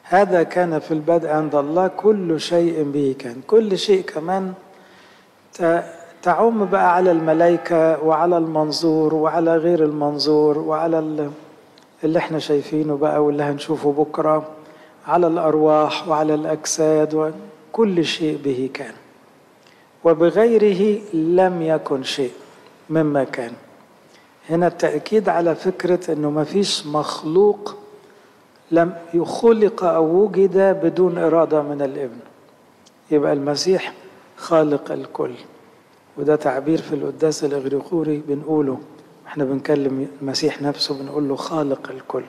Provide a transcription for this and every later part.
هذا كان في البدء عند الله كل شيء به كان كل شيء كمان تعم بقى على الملائكة وعلى المنظور وعلى غير المنظور وعلى اللي احنا شايفينه بقى واللي هنشوفه بكرة على الأرواح وعلى الأجساد وكل شيء به كان وبغيره لم يكن شيء مما كان هنا التأكيد على فكرة أنه ما فيش مخلوق لم يخلق أو وجد بدون إرادة من الابن يبقى المسيح خالق الكل وده تعبير في القداس الإغريقوري بنقوله احنا بنكلم المسيح نفسه بنقول له خالق الكل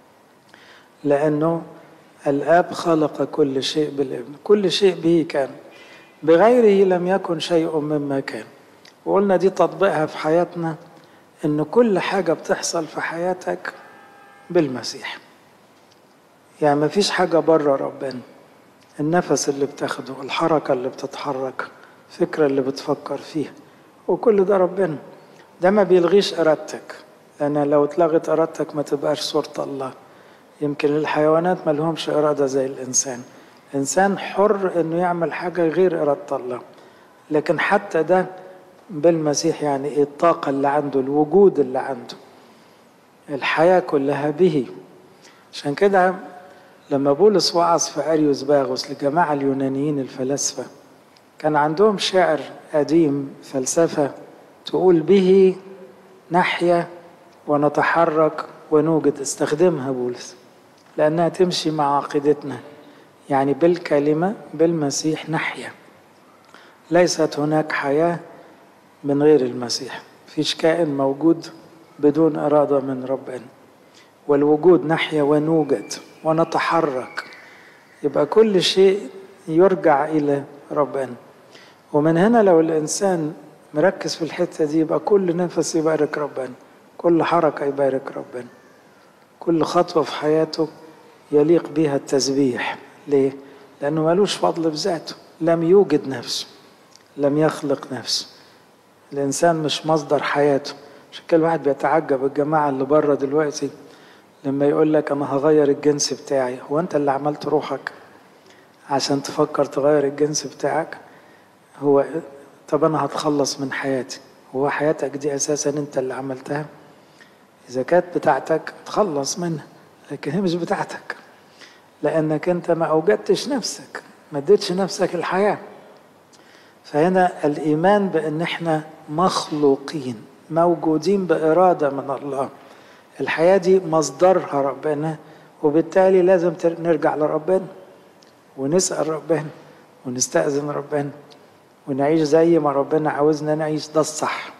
لأنه الآب خلق كل شيء بالابن كل شيء به كان بغيره لم يكن شيء مما كان وقلنا دي تطبيقها في حياتنا ان كل حاجة بتحصل في حياتك بالمسيح يعني ما فيش حاجة بره ربنا النفس اللي بتاخده الحركة اللي بتتحرك الفكرة اللي بتفكر فيها وكل ده ربنا ده ما بيلغيش إرادتك لأن لو اتلغت إرادتك ما تبقاش صورة الله يمكن الحيوانات ما لهمش إرادة زي الإنسان الإنسان حر إنه يعمل حاجة غير إرادة الله لكن حتى ده بالمسيح يعني إيه الطاقة اللي عنده الوجود اللي عنده الحياة كلها به عشان كده لما بولس وعظ في أريوس باغوس لجماعة اليونانيين الفلاسفة كان عندهم شعر قديم فلسفة تقول به نحيا ونتحرك ونوجد استخدمها بولس لأنها تمشي مع عقيدتنا يعني بالكلمة بالمسيح نحيا ليست هناك حياة من غير المسيح فيش كائن موجود بدون إرادة من ربنا والوجود نحيا ونوجد ونتحرك يبقى كل شيء يرجع إلى ربنا ومن هنا لو الإنسان مركز في الحتة دي يبقى كل نفس يبارك ربنا كل حركة يبارك ربنا كل خطوة في حياته يليق بها التسبيح ليه؟ لأنه ملوش فضل بذاته لم يوجد نفسه لم يخلق نفسه الإنسان مش مصدر حياته عشان كده الواحد بيتعجب الجماعة اللي بره دلوقتي لما يقول لك أنا هغير الجنس بتاعي هو أنت اللي عملت روحك عشان تفكر تغير الجنس بتاعك هو طب أنا هتخلص من حياتي هو حياتك دي أساسا أنت اللي عملتها إذا كانت بتاعتك تخلص منها لكن هي مش بتاعتك لأنك أنت ما أوجدتش نفسك ما اديتش نفسك الحياة فهنا الإيمان بأن احنا مخلوقين موجودين بإرادة من الله الحياة دي مصدرها ربنا وبالتالي لازم نرجع لربنا ونسأل ربنا ونستأذن ربنا ونعيش زي ما ربنا عاوزنا نعيش ده الصح